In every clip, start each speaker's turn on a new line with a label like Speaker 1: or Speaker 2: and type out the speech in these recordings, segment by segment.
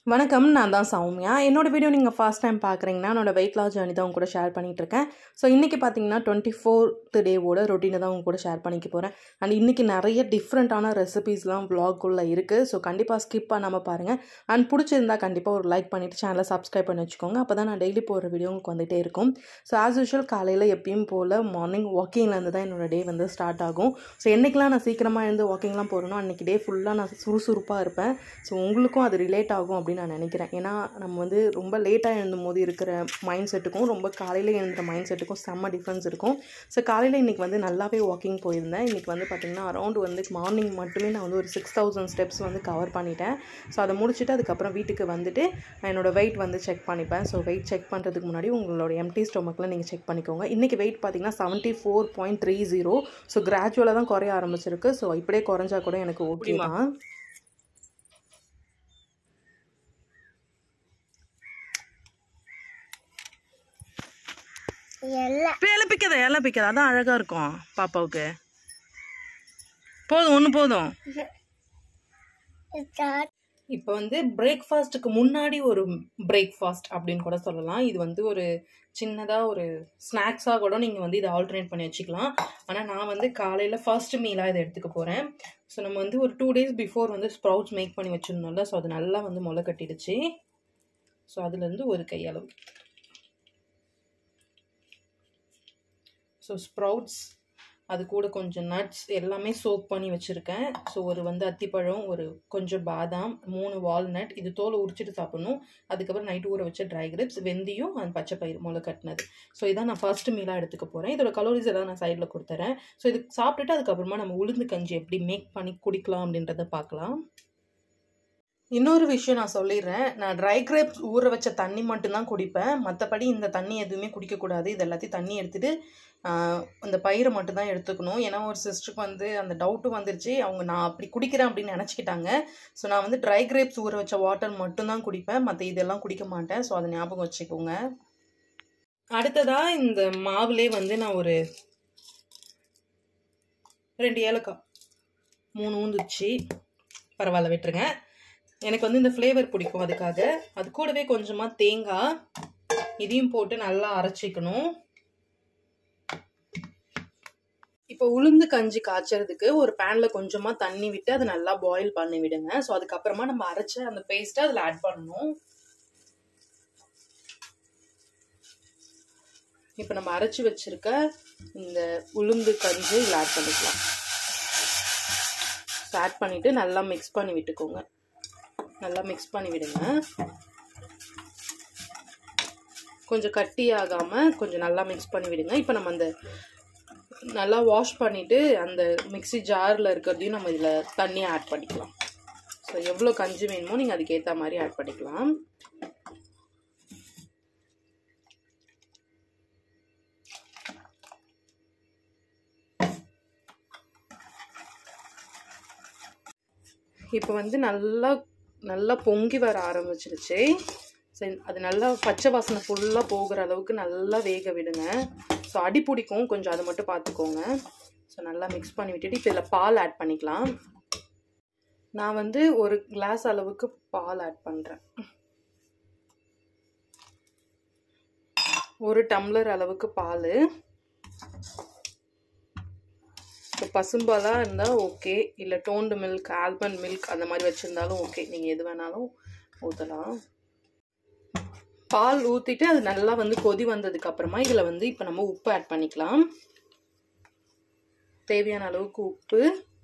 Speaker 1: வணக்கம் நான் தான் சௌமியா என்னோட வீடியோ நீங்கள் ஃபர்ஸ்ட் டைம் பார்க்குறீங்கன்னா என்னோட வெயிட் லாஸ் ஜர்னி தான் உங்க கூட ஷேர் பண்ணிகிட்ருக்கேன் ஸோ இன்றைக்கி பார்த்தீங்கன்னா டுவெண்ட்டி ஃபோர்த் டேவோட ரொட்டீனை தான் உங்க கூட ஷேர் பண்ணிக்க போகிறேன் அண்ட் இன்றைக்கி நிறைய டிஃப்ரெண்ட்டான ரெசிபீஸ்லாம் vlog-குள்ளே இருக்குது ஸோ கண்டிப்பாக ஸ்கிப் பண்ணாமல் பாருங்கள் அண்ட் பிடிச்சிருந்தா கண்டிப்பாக ஒரு லைக் பண்ணிவிட்டு சேனலை சப்ஸ்கிரைப் பண்ணி வச்சுக்கோங்க அப்போ தான் நான் டெய்லி போகிற வீடியோ உங்களுக்கு வந்துகிட்டே இருக்கும் ஸோ ஆஸ் யூஷுவல் காலையில் எப்பயும் போல் மார்னிங் வாக்கிங்லேருந்து தான் என்னோட டே வந்து ஸ்டார்ட் ஆகும் ஸோ என்றைக்கெலாம் நான் சீக்கிரமாக எழுந்து வாக்கிங்லாம் போகிறேனோ அன்றைக்கி டே ஃபுல்லாக நான் சுறுசுறுப்பாக இருப்பேன் ஸோ உங்களுக்கும் அது ரிலேட் ஆகும் அப்படின்னு நான் நினைக்கிறேன் ஏன்னா நம்ம வந்து ரொம்ப லேட்டாக எழுந்தும் போது இருக்கிற மைண்ட் செட்டுக்கும் ரொம்ப காலையில் எழுந்துற மைண்ட் செட்டுக்கும் செம்ம டிஃப்ரென்ஸ் இருக்கும் ஸோ காலையில் இன்றைக்கி வந்து நல்லாவே வாக்கிங் போயிருந்தேன் இன்றைக்கி வந்து பார்த்திங்கன்னா அரௌண்ட் வந்து மார்னிங் மட்டுமே நான் வந்து ஒரு சிக்ஸ் தௌசண்ட் ஸ்டெப்ஸ் வந்து கவர் பண்ணிட்டேன் ஸோ அதை முடிச்சுட்டு அதுக்கப்புறம் வீட்டுக்கு வந்துட்டு நான் என்னோட வெயிட் வந்து செக் பண்ணிப்பேன் ஸோ வெயிட் செக் பண்ணுறதுக்கு முன்னாடி உங்களோட எம்டி ஸ்டொமக்கில் நீங்கள் செக் பண்ணிக்கோங்க இன்றைக்கி வெயிட் பார்த்தீங்கன்னா seventy four point three zero so கிராஜுவலாக தான் குறைய ஆரம்பிச்சிருக்கு ஸோ இப்படியே குறைஞ்சா கூட எனக்கு ஓகே தான்
Speaker 2: எல்லாம்
Speaker 1: இப்போ இழப்பிக்காத இழப்பிக்காத அதான் அழகாக இருக்கும் பாப்பாவுக்கு போதும் ஒன்று போதும்
Speaker 2: ஸ்டார்ட்
Speaker 1: இப்போ வந்து பிரேக்ஃபாஸ்ட்டுக்கு முன்னாடி ஒரு பிரேக்ஃபாஸ்ட் அப்படின்னு கூட சொல்லலாம் இது வந்து ஒரு சின்னதாக ஒரு ஸ்நாக்ஸாக கூட நீங்கள் வந்து இதை ஆல்டர்னேட் பண்ணி வச்சுக்கலாம் ஆனால் நான் வந்து காலையில் ஃபர்ஸ்ட் மீலாக இதை எடுத்துக்க போகிறேன் ஸோ நம்ம வந்து ஒரு டூ டேஸ் பிஃபோர் வந்து ஸ்ப்ரவுட்ஸ் மேக் பண்ணி வச்சுருந்தோம்ல ஸோ அது நல்லா வந்து முளை கட்டிடுச்சு ஸோ அதுலேருந்து ஒரு கையளவு ஸோ ஸ்ப்ரவுட்ஸ் அது கூட கொஞ்சம் நட்ஸ் எல்லாமே சோப் பண்ணி வச்சுருக்கேன் ஸோ ஒரு வந்து அத்திப்பழம் ஒரு கொஞ்சம் பாதாம் மூணு வால்நட் இது தோலை உரிச்சிட்டு சாப்பிடணும் அதுக்கப்புறம் நைட்டு ஊற வச்ச ட்ரை கிரிப்ஸ் வெந்தயம் அந்த பச்சை பயிர் முளை கட்டினது ஸோ இதான் நான் ஃபர்ஸ்ட் மீலாக எடுத்துக்க போகிறேன் இதோட கலோரிஸ் எல்லாம் நான் சைடில் கொடுத்துறேன் ஸோ இது சாப்பிட்டுட்டு அதுக்கப்புறமா நம்ம உளுந்து கஞ்சி எப்படி மேக் பண்ணி குடிக்கலாம் அப்படின்றத பார்க்கலாம் இன்னொரு விஷயம் நான் சொல்லிடுறேன் நான் ட்ரை கிரேப்ஸ் ஊற வச்ச தண்ணி மட்டும்தான் குடிப்பேன் மற்றபடி இந்த தண்ணி எதுவுமே குடிக்கக்கூடாது இது எல்லாத்தையும் தண்ணி எடுத்துகிட்டு அந்த பயிரை மட்டும்தான் எடுத்துக்கணும் ஏன்னா ஒரு சிஸ்டருக்கு வந்து அந்த டவுட்டும் வந்துருச்சு அவங்க நான் அப்படி குடிக்கிறேன் அப்படின்னு நினச்சிக்கிட்டாங்க ஸோ நான் வந்து ட்ரை கிரேப்ஸ் ஊற வச்ச வாட்டர் மட்டும்தான் குடிப்பேன் மற்ற இதெல்லாம் குடிக்க மாட்டேன் ஸோ அதை ஞாபகம் வச்சுக்கோங்க அடுத்ததாக இந்த மாவுலே வந்து நான் ஒரு ரெண்டு ஏலக்காய் மூணு ஊந்துச்சு பரவாயில்ல விட்டுருங்க எனக்கு வந்து இந்த ஃப்ளேவர் பிடிக்கும் அதுக்காக அது கூடவே கொஞ்சமாக தேங்காய் இதையும் போட்டு நல்லா அரைச்சிக்கணும் இப்போ உளுந்து கஞ்சி காய்ச்சறதுக்கு ஒரு பேனில் கொஞ்சமாக தண்ணி விட்டு அதை நல்லா பாயில் பண்ணி விடுங்க ஸோ அதுக்கப்புறமா நம்ம அரைச்ச அந்த பேஸ்ட்டை அதில் ஆட் பண்ணணும் இப்போ நம்ம அரைச்சி வச்சிருக்க இந்த உளுந்து கஞ்சி இதில் ஆட் பண்ணிக்கலாம் ஆட் பண்ணிவிட்டு நல்லா மிக்ஸ் பண்ணி விட்டுக்கோங்க நல்லா மிக்ஸ் பண்ணி விடுங்க கொஞ்சம் கட்டி ஆகாமல் கொஞ்சம் நல்லா மிக்ஸ் பண்ணி விடுங்க இப்போ நம்ம அந்த நல்லா வாஷ் பண்ணிவிட்டு அந்த மிக்ஸி ஜாரில் இருக்கிறதையும் நம்ம இதில் தண்ணி ஆட் பண்ணிக்கலாம் ஸோ எவ்வளோ கஞ்சி வேணுமோ நீங்கள் அதுக்கேற்ற மாதிரி ஆட் பண்ணிக்கலாம் இப்போ வந்து நல்லா நல்லா பொங்கி வர ஆரம்பிச்சிருச்சு சரி அது நல்லா பச்சை வாசனை ஃபுல்லாக போகிற அளவுக்கு நல்லா வேக விடுங்க ஸோ அடி பிடிக்கும் கொஞ்சம் அதை மட்டும் பார்த்துக்கோங்க ஸோ நல்லா மிக்ஸ் பண்ணி விட்டுட்டு இப்போ இதில் பால் ஆட் பண்ணிக்கலாம் நான் வந்து ஒரு கிளாஸ் அளவுக்கு பால் ஆட் பண்ணுறேன் ஒரு டம்ளர் அளவுக்கு பால் இப்போ பசும்பாலாக இருந்தால் ஓகே இல்லை டோண்டு மில்க் ஆல்மண்ட் மில்க் அந்த மாதிரி வச்சுருந்தாலும் ஓகே நீங்கள் எது வேணாலும் ஊற்றலாம் பால் ஊற்றிட்டு அது நல்லா வந்து கொதி வந்ததுக்கு அப்புறமா இதில் வந்து இப்போ நம்ம உப்பு ஆட் பண்ணிக்கலாம் தேவையான அளவுக்கு உப்பு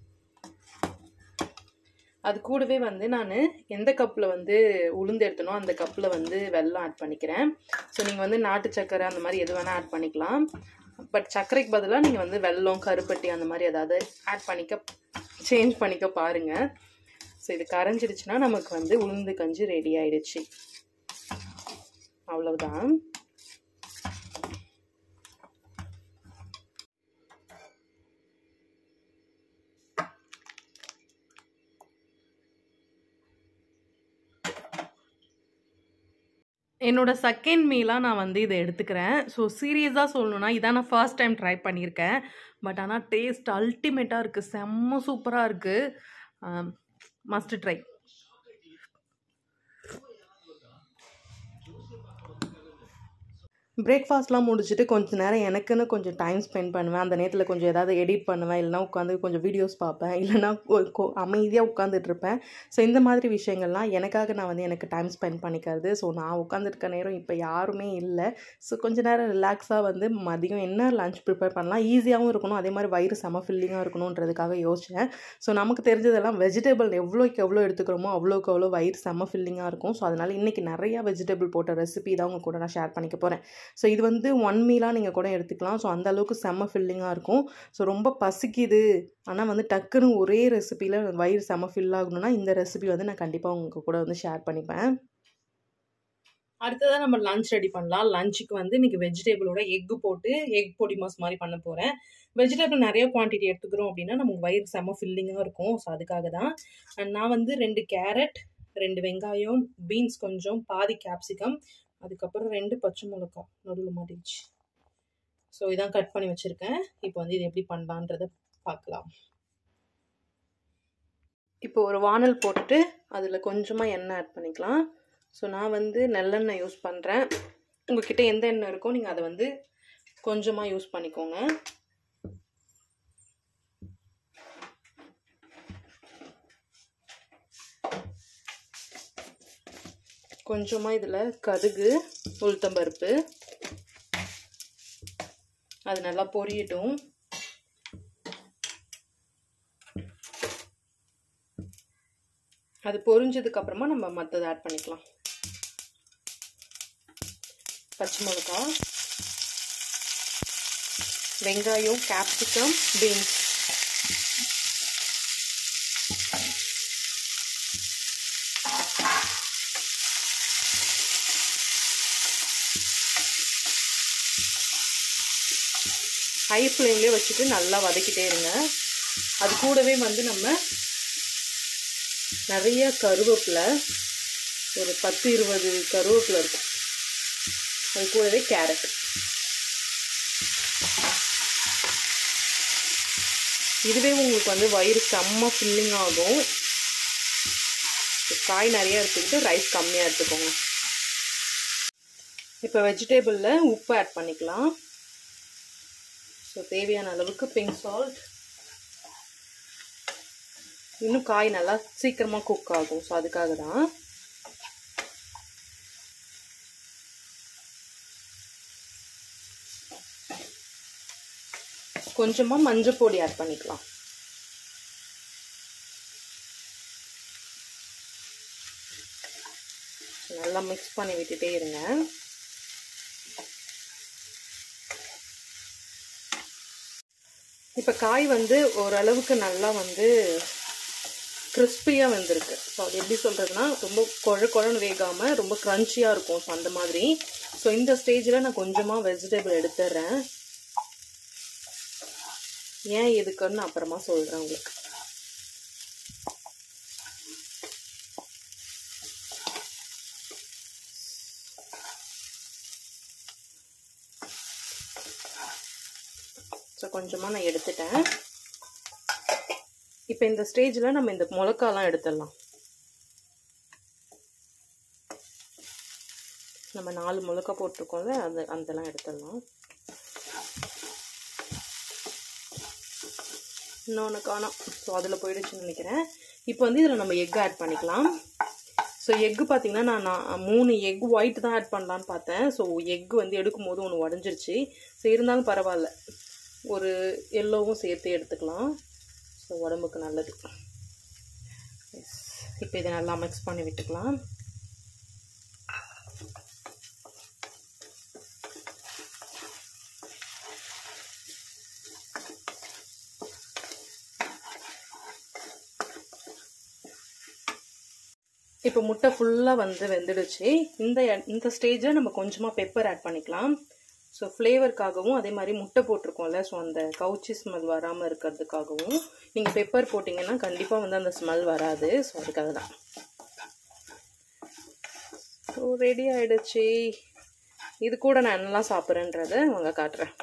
Speaker 1: அது கூடவே வந்து நான் எந்த கப்பில் வந்து உளுந்து எடுத்தனோ அந்த கப்பில் வந்து வெல்லம் ஆட் பண்ணிக்கிறேன் ஸோ நீங்கள் வந்து நாட்டு சக்கரை அந்த மாதிரி எது வேணால் ஆட் பண்ணிக்கலாம் பட் சர்க்கரைக்கு பதிலாக நீங்கள் வந்து வெல்லம் கருப்பட்டி அந்த மாதிரி ஏதாவது ஆட் பண்ணிக்க சேஞ்ச் பண்ணிக்க பாருங்கள் ஸோ இது கரைஞ்சிடுச்சுன்னா நமக்கு வந்து உளுந்து கஞ்சி ரெடி ஆயிடுச்சு அவ்வளவுதான் என்னோட செகண்ட் மீலாக நான் வந்து இதை எடுத்துக்கிறேன் ஸோ சீரியஸாக சொல்லணுன்னா இதான் நான் ஃபர்ஸ்ட் டைம் ட்ரை பண்ணியிருக்கேன் பட் ஆனால் டேஸ்ட் அல்டிமேட்டாக இருக்குது செம்ம சூப்பராக இருக்குது மஸ்ட் ட்ரை பிரேக்ஃபாஸ்ட்லாம் முடிச்சுட்டு கொஞ்ச நேரம் எனக்குன்னு கொஞ்சம் டைம் ஸ்பெண்ட் பண்ணுவேன் அந்த நேரத்தில் கொஞ்சம் ஏதாவது எடிட் பண்ணுவேன் இல்லைனா உட்காந்து கொஞ்சம் வீடியோஸ் பார்ப்பேன் இல்லைனா அமைதியாக உட்காந்துட்டு இருப்பேன் ஸோ இந்த மாதிரி விஷயங்கள்லாம் எனக்காக நான் வந்து எனக்கு டைம் ஸ்பெண்ட் பண்ணிக்கிறது ஸோ நான் உட்காந்துருக்க நேரம் இப்போ யாருமே இல்லை ஸோ கொஞ்ச நேரம் ரிலாக்ஸாக வந்து மதியம் என்ன லஞ்ச் ப்ரிப்பேர் பண்ணலாம் ஈஸியாகவும் இருக்கணும் அதே மாதிரி வயிறு செம ஃபில்லிங்காக இருக்கணுன்றதுக்காக யோசித்தேன் ஸோ நமக்கு தெரிஞ்சதெல்லாம் வெஜிடபிள் எவ்வளோக்கு எவ்வளோ எடுத்துக்கிறோமோ அவ்வளோக்கு அவ்வளோ வயிறு செம ஃபில்லிங்காக இருக்கும் ஸோ அதனால் இன்றைக்கி நிறையா வெஜிடபிள் போட்ட ரெசிபி தான் உங்கள் கூட நான் ஷேர் பண்ணிக்க போகிறேன் ஸோ இது வந்து ஒன் மீலாக நீங்கள் கூட எடுத்துக்கலாம் ஸோ அந்த அளவுக்கு செம்ம ஃபில்லிங்காக இருக்கும் ஸோ ரொம்ப பசிக்குது ஆனால் வந்து டக்குன்னு ஒரே ரெசிப்பியில் வயிறு செம்ம ஃபில் ஆகணும்னா இந்த ரெசிபி வந்து நான் கண்டிப்பாக உங்கள் கூட வந்து ஷேர் பண்ணிப்பேன் அடுத்ததாக நம்ம லஞ்ச் ரெடி பண்ணலாம் லஞ்சுக்கு வந்து இன்றைக்கி வெஜிடபிளோட எக்கு போட்டு எக் பொடி மாஸ் மாதிரி பண்ண போகிறேன் வெஜிடபிள் நிறைய குவான்டிட்டி எடுத்துக்கிறோம் அப்படின்னா நமக்கு வயிறு செம்ம ஃபில்லிங்காக இருக்கும் ஸோ அதுக்காக தான் நான் வந்து ரெண்டு கேரட் ரெண்டு வெங்காயம் பீன்ஸ் கொஞ்சம் பாதி கேப்சிகம் அதுக்கப்புறம் ரெண்டு பச்சை மிளகாய் நடுவில் மாட்டிடுச்சு ஸோ இதான் கட் பண்ணி வச்சுருக்கேன் இப்போ வந்து இது எப்படி பண்ணலான்றதை பார்க்கலாம் இப்போ ஒரு வானல் போட்டுட்டு அதில் கொஞ்சமாக எண்ணெய் ஆட் பண்ணிக்கலாம் ஸோ நான் வந்து நல்லெண்ணெய் யூஸ் பண்ணுறேன் உங்ககிட்ட எந்த எண்ணெய் இருக்கோ நீங்கள் அதை வந்து கொஞ்சமாக யூஸ் பண்ணிக்கோங்க கொஞ்சமாக இதில் கடுகு உளுத்தம்பருப்பு அது நல்லா பொரியட்டும் அது பொரிஞ்சதுக்கப்புறமா நம்ம மற்றதை ஆட் பண்ணிக்கலாம் பச்சை மிளகா வெங்காயம் கேப்சிகம் பீன்ஸ் ஹை ஃப்ளேம்லேயே வச்சுட்டு நல்லா வதக்கிட்டே இருங்க அது கூடவே வந்து நம்ம நிறைய கருவேப்பிலை ஒரு பத்து இருபது கருவேப்பிலை இருக்கும் அது கூடவே கேரட் இதுவே உங்களுக்கு வந்து வயிறு செம்ம ஃபில்லிங் ஆகும் காய் நிறையா எடுத்துக்கிட்டு ரைஸ் கம்மியாக எடுத்துக்கோங்க இப்போ வெஜிடேபிளில் உப்பு ஆட் பண்ணிக்கலாம் ஸோ தேவையான அளவுக்கு பிங்க் சால்ட் இன்னும் காய் நல்லா சீக்கிரமாக குக் ஆகும் ஸோ அதுக்காக தான் கொஞ்சமாக மஞ்சள் பொடி ஆட் பண்ணிக்கலாம் நல்லா மிக்ஸ் பண்ணி விட்டுட்டே இருங்க இப்போ காய் வந்து ஓரளவுக்கு நல்லா வந்து கிறிஸ்பியாக வந்திருக்கு ஸோ அது எப்படி சொல்கிறதுனா ரொம்ப குழ குழன்னு வேகாமல் ரொம்ப க்ரன்ச்சியாக இருக்கும் ஸோ அந்த மாதிரி ஸோ இந்த ஸ்டேஜில் நான் கொஞ்சமாக வெஜிடபிள் எடுத்துடுறேன் ஏன் எதுக்குன்னு அப்புறமா சொல்கிறேன் உங்களுக்கு ஸோ கொஞ்சமாக நான் எடுத்துட்டேன் இப்போ இந்த ஸ்டேஜில் நம்ம இந்த மிளகாலாம் எடுத்துடலாம் நம்ம நாலு மிளகா போட்டிருக்கோம்ல அந்த அதெல்லாம் எடுத்துடலாம் இன்னொன்று காணோம் ஸோ அதில் போயிடுச்சுன்னு நினைக்கிறேன் இப்போ வந்து இதில் நம்ம எக் ஆட் பண்ணிக்கலாம் ஸோ எக்கு பார்த்தீங்கன்னா நான் நான் மூணு எக் ஒயிட் தான் ஆட் பண்ணலான்னு பார்த்தேன் ஸோ எக் வந்து எடுக்கும் போது ஒன்று உடஞ்சிருச்சு ஸோ இருந்தாலும் பரவாயில்ல ஒரு எல்லோவும் சேர்த்து எடுத்துக்கலாம் ஸோ உடம்புக்கு நல்லது இப்போ இதை நல்லா மிக்ஸ் பண்ணி விட்டுக்கலாம் இப்போ முட்டை ஃபுல்லாக வந்து வெந்துடுச்சு இந்த இந்த ஸ்டேஜில் நம்ம கொஞ்சமாக பெப்பர் ஆட் பண்ணிக்கலாம் ஸோ ஃப்ளேவருக்காகவும் அதே மாதிரி முட்டை போட்டிருக்கோம்ல ஸோ அந்த கவுச்சி ஸ்மெல் வராமல் இருக்கிறதுக்காகவும் நீங்கள் பெப்பர் போட்டிங்கன்னா கண்டிப்பாக வந்து அந்த ஸ்மெல் வராது ஸோ அதுக்காக தான் ஸோ ரெடி ஆகிடுச்சு இது கூட நான் என்னெல்லாம் சாப்பிட்றேன்றதை அவங்க காட்டுறேன்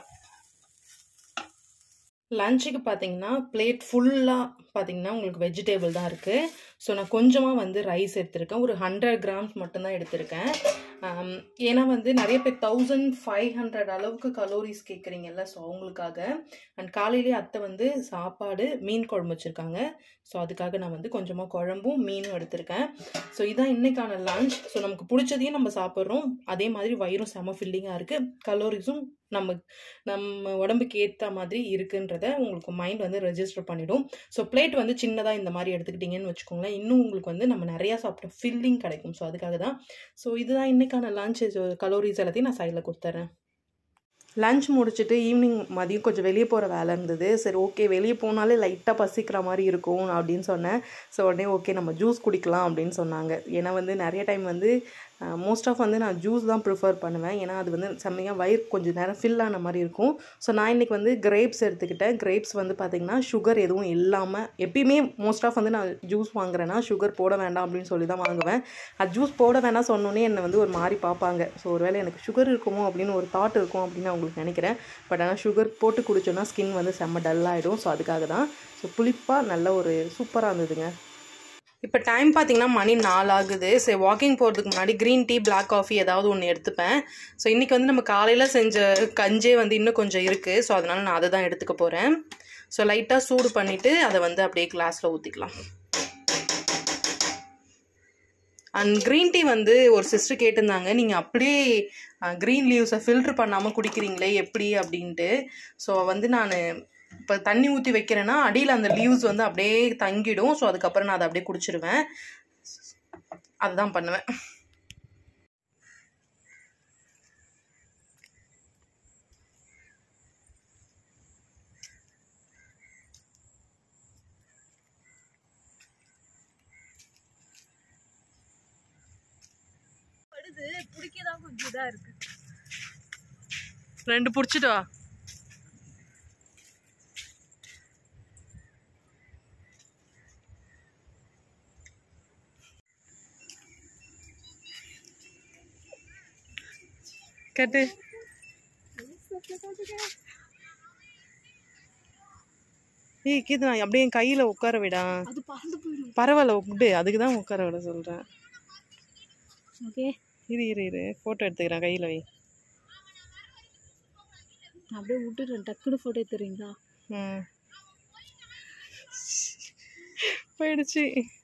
Speaker 1: லஞ்சுக்கு பார்த்தீங்கன்னா பிளேட் ஃபுல்லாக பார்த்தீங்கன்னா உங்களுக்கு வெஜிடேபிள் தான் இருக்குது ஸோ நான் கொஞ்சமாக வந்து ரைஸ் எடுத்திருக்கேன் ஒரு ஹண்ட்ரட் கிராம்ஸ் மட்டும்தான் எடுத்திருக்கேன் ஆம், ஏன்னா வந்து நிறைய பேர் தௌசண்ட் ஃபைவ் ஹண்ட்ரட் அளவுக்கு கலோரிஸ் கேட்குறீங்கல்ல ஸோ அவங்களுக்காக அண்ட் காலையிலேயே அத்தை வந்து சாப்பாடு மீன் குழம்பு வச்சுருக்காங்க ஸோ அதுக்காக நான் வந்து கொஞ்சமாக குழம்பும் மீனும் எடுத்திருக்கேன் ஸோ இதான் இன்னைக்கான லஞ்ச் ஸோ நமக்கு பிடிச்சதையும் நம்ம சாப்பிட்றோம் அதே மாதிரி வயிறும் செம ஃபில்லிங்காக இருக்குது கலோரிஸும் நம்ம நம்ம உடம்புக்கு ஏற்ற மாதிரி இருக்குன்றத உங்களுக்கு மைண்ட் வந்து ரெஜிஸ்டர் பண்ணிடும் ஸோ பிளேட் வந்து சின்னதாக இந்த மாதிரி எடுத்துக்கிட்டிங்கன்னு வச்சுக்கோங்களேன் இன்னும் உங்களுக்கு வந்து நம்ம நிறையா சாப்பிட்ட ஃபில்லிங் கிடைக்கும் ஸோ அதுக்காக தான் ஸோ இதுதான் இன்னைக்கான லஞ்ச் கலோரிஸ் எல்லாத்தையும் நான் சைடில் கொடுத்துட்றேன் லஞ்ச் முடிச்சுட்டு ஈவினிங் மதியம் கொஞ்சம் வெளியே போகிற வேலை இருந்தது சரி ஓகே வெளியே போனாலே லைட்டாக பசிக்கிற மாதிரி இருக்கும் அப்படின்னு சொன்னேன் ஸோ உடனே ஓகே நம்ம ஜூஸ் குடிக்கலாம் அப்படின்னு சொன்னாங்க ஏன்னா வந்து நிறைய டைம் வந்து மோஸ்ட் ஆஃப் வந்து நான் ஜூஸ் தான் ப்ரிஃபர் பண்ணுவேன் ஏன்னா அது வந்து செம்மையாக வயிறு கொஞ்சம் நேரம் ஃபில் ஆன மாதிரி இருக்கும் ஸோ நான் இன்றைக்கி வந்து கிரேப்ஸ் எடுத்துக்கிட்டேன் கிரேப்ஸ் வந்து பார்த்திங்கன்னா சுகர் எதுவும் இல்லாமல் எப்பயுமே மோஸ்ட் ஆஃப் வந்து நான் ஜூஸ் வாங்குறேன்னா சுகர் போட வேண்டாம் அப்படின்னு சொல்லி தான் வாங்குவேன் அது ஜூஸ் போட வேணாம் சொன்னோன்னே என்னை வந்து ஒரு மாதிரி பார்ப்பாங்க ஸோ ஒருவேளை எனக்கு சுகர் இருக்குமோ அப்படின்னு ஒரு தாட் இருக்கும் அப்படின்னு அவங்களுக்கு நினைக்கிறேன் பட் ஆனால் சுகர் போட்டு குடிச்சோன்னா ஸ்கின் வந்து செம்ம டல்லாகிடும் ஸோ அதுக்காக தான் ஸோ புளிப்பாக நல்ல ஒரு சூப்பராக இருந்ததுங்க இப்போ டைம் பார்த்தீங்கன்னா மணி நாலு ஆகுது சரி வாக்கிங் போகிறதுக்கு முன்னாடி க்ரீன் டீ பிளாக் காஃபி ஏதாவது ஒன்று எடுத்துப்பேன் ஸோ இன்றைக்கி வந்து நம்ம காலையில் செஞ்ச கஞ்சே வந்து இன்னும் கொஞ்சம் இருக்குது ஸோ அதனால் நான் அதை தான் எடுத்துக்க போகிறேன் ஸோ லைட்டாக சூடு பண்ணிவிட்டு அதை வந்து அப்படியே கிளாஸில் ஊற்றிக்கலாம் அண்ட் க்ரீன் டீ வந்து ஒரு சிஸ்டர் கேட்டிருந்தாங்க நீங்கள் அப்படியே க்ரீன் லீவ்ஸை ஃபில்ட்ரு பண்ணாமல் குடிக்கிறீங்களே எப்படி அப்படின்ட்டு ஸோ வந்து நான் இப்போ தண்ணி ஊற்றி வைக்கிறேன்னா அடியில் அந்த லீவ்ஸ் வந்து அப்படியே தங்கிடும் ஸோ அதுக்கப்புறம் நான் அதை அப்படியே குடிச்சிருவேன் அதுதான் பண்ணுவேன்
Speaker 2: படுது பிடிக்கதான் கொஞ்சம் இதா இருக்கு
Speaker 1: ரெண்டு பிடிச்சிட்டு வா கட்டு ஏய் கீதனா அப்படியே என் கையில் உட்கார விடா
Speaker 2: அது பறந்து போயிடும்
Speaker 1: பரவாயில்ல விடு அதுக்கு தான் உட்கார விட சொல்கிறேன்
Speaker 2: ஓகே
Speaker 1: இரு இரு இரு ஃபோட்டோ எடுத்துக்கிறேன் கையில் வை
Speaker 2: நான் அப்படியே விட்டுறேன் டக்குனு ஃபோட்டோ எடுத்துறீங்களா
Speaker 1: ம் போயிடுச்சு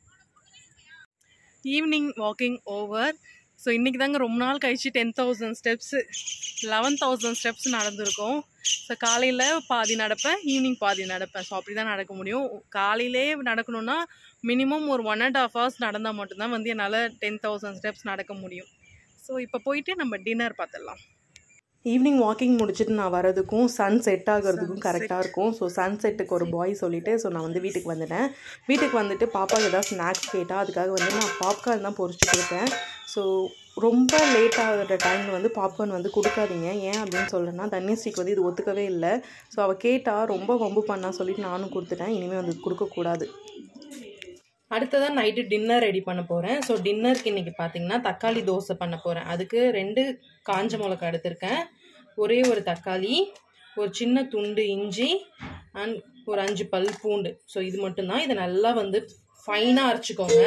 Speaker 1: ஈவினிங் வாக்கிங் ஓவர் ஸோ இன்றைக்கி தாங்க ரொம்ப நாள் கழிச்சு ten thousand steps eleven thousand steps நடந்திருக்கோம் ஸோ காலையில் பாதி நடப்பேன் ஈவினிங் பாதி நடப்பேன் ஸோ அப்படி தான் நடக்க முடியும் காலையிலே நடக்கணும்னா மினிமம் ஒரு ஒன் அண்ட் ஹாஃப் ஹவர்ஸ் நடந்தால் மட்டும்தான் வந்து என்னால் டென் தௌசண்ட் ஸ்டெப்ஸ் நடக்க முடியும் ஸோ இப்போ போயிட்டு நம்ம டின்னர் பார்த்துடலாம் ஈவினிங் வாக்கிங் முடிச்சுட்டு நான் வரதுக்கும் சன் செட் ஆகிறதுக்கும் கரெக்டாக இருக்கும் ஸோ சன் செட்டுக்கு ஒரு பாய் சொல்லிவிட்டு ஸோ நான் வந்து வீட்டுக்கு வந்துட்டேன் வீட்டுக்கு வந்துட்டு பாப்பாவுக்கு ஏதாவது ஸ்நாக்ஸ் கேட்டால் அதுக்காக வந்து நான் பாப்கார்ன் தான் பொரிச்சு கொடுத்தேன் ஸோ ரொம்ப லேட் ஆகிற டைமில் வந்து பாப்கார்ன் வந்து கொடுக்காதீங்க ஏன் அப்படின்னு சொல்லணும்னா தன்யஸ்ரீக்கு வந்து இது ஒத்துக்கவே இல்லை ஸோ அவள் கேட்டால் ரொம்ப வம்பு பண்ணா சொல்லிட்டு நானும் கொடுத்துட்டேன் இனிமேல் வந்து கொடுக்கக்கூடாது அடுத்ததாக நைட்டு டின்னர் ரெடி பண்ண போகிறேன் ஸோ டின்னருக்கு இன்றைக்கி பார்த்தீங்கன்னா தக்காளி தோசை பண்ண போகிறேன் அதுக்கு ரெண்டு காஞ்ச மிளகா எடுத்திருக்கேன் ஒரே ஒரு தக்காளி ஒரு சின்ன துண்டு இஞ்சி அண்ட் ஒரு அஞ்சு பல் பூண்டு ஸோ இது மட்டும்தான் இதை நல்லா வந்து ஃபைனாக அரைச்சிக்கோங்க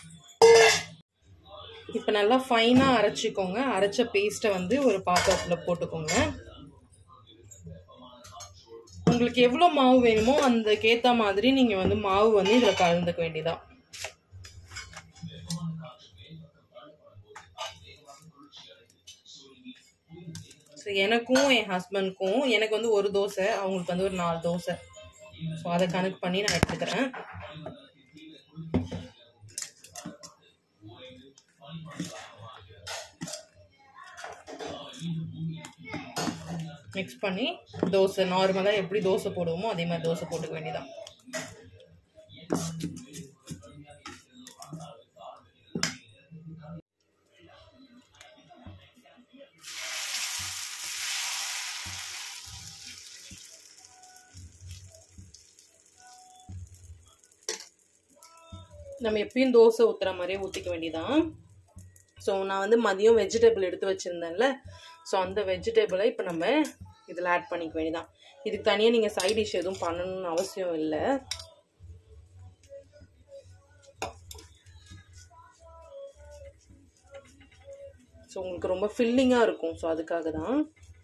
Speaker 1: இப்போ நல்லா ஃபைனாக அரைச்சிக்கோங்க அரைச்ச பேஸ்ட்டை வந்து ஒரு பாத்திரத்தில் போட்டுக்கோங்க உங்களுக்கு எவ்வளோ மாவு வேணுமோ அதுக்கேற்ற மாதிரி நீங்கள் வந்து மாவு வந்து இதில் கலந்துக்க வேண்டியதான் ஸோ எனக்கும் என் ஹஸ்பண்ட்க்கும் எனக்கு வந்து ஒரு தோசை அவங்களுக்கு வந்து ஒரு நாலு தோசை ஸோ அதை கணக்கு பண்ணி நான் எடுத்துக்கிறேன் மிக்ஸ் பண்ணி தோசை நார்மலாக எப்படி தோசை போடுவோமோ அதே மாதிரி தோசை போட்டுக்க வேண்டியதான் நம்ம எப்பயும் தோசை ஊற்றுற மாதிரியே ஊற்றிக்க வேண்டியதான் ஸோ நான் வந்து மதியம் வெஜிடபிள் எடுத்து வச்சுருந்தேன்ல ஸோ அந்த வெஜிடபிளை இப்போ நம்ம இதில் ஆட் பண்ணிக்க வேண்டியதான் இதுக்கு தனியாக நீங்கள் சைட் டிஷ் எதுவும் பண்ணணும்னு அவசியம் இல்லை ஸோ உங்களுக்கு ரொம்ப ஃபில்லிங்காக இருக்கும் ஸோ அதுக்காக தான்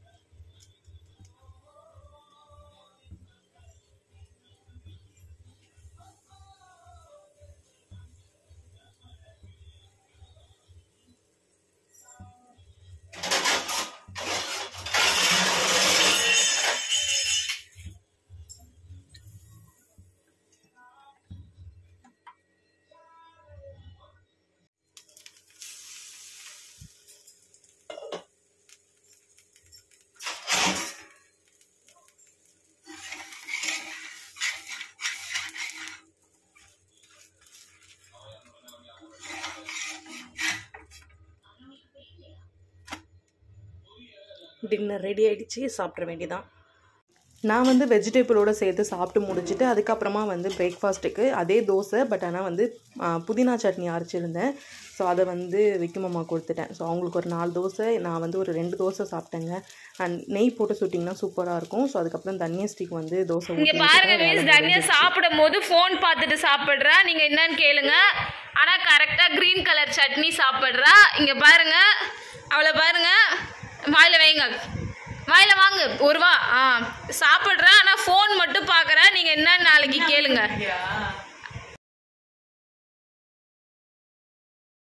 Speaker 1: டின்னர் ரெடி ஆயிடுச்சு சாப்பிட வேண்டியதான் நான் வந்து வெஜிடபிளோட சேர்த்து சாப்பிட்டு முடிச்சுட்டு அதுக்கப்புறமா வந்து பிரேக்ஃபாஸ்ட்டுக்கு அதே தோசை பட் ஆனால் வந்து ஆ, புதினா சட்னி அரைச்சிருந்தேன் ஸோ அதை வந்து விக்குமம்மா கொடுத்துட்டேன் ஸோ அவங்களுக்கு ஒரு நாலு தோசை நான் வந்து ஒரு ரெண்டு தோசை சாப்பிட்டேங்க அண்ட் நெய் போட்டு சுட்டிங்கன்னா சூப்பராக இருக்கும் ஸோ அதுக்கப்புறம் தனியா ஸ்டிக் வந்து தோசை
Speaker 3: இங்க
Speaker 1: ஊத்தி
Speaker 3: பாருங்க
Speaker 1: வச்சுட்டேன்.
Speaker 3: மிஸ்
Speaker 1: வேலை
Speaker 3: தனியா
Speaker 1: முடிஞ்சிருச்சு.
Speaker 3: சாப்பிடும் போது ஃபோன் பார்த்துட்டு சாப்பிடுறா நீங்க என்னன்னு கேளுங்க ஆனா கரெக்டா கிரீன் கலர் சட்னி சாப்பிடுறா இங்க பாருங்க அவளை பாருங்க வாயில வைங்க வாயில வாங்க ஒரு வா ஆ சாப்பிடுறா ஆனா ஃபோன் மட்டும் பாக்குறா நீங்க என்னன்னு நாளைக்கு கேளுங்க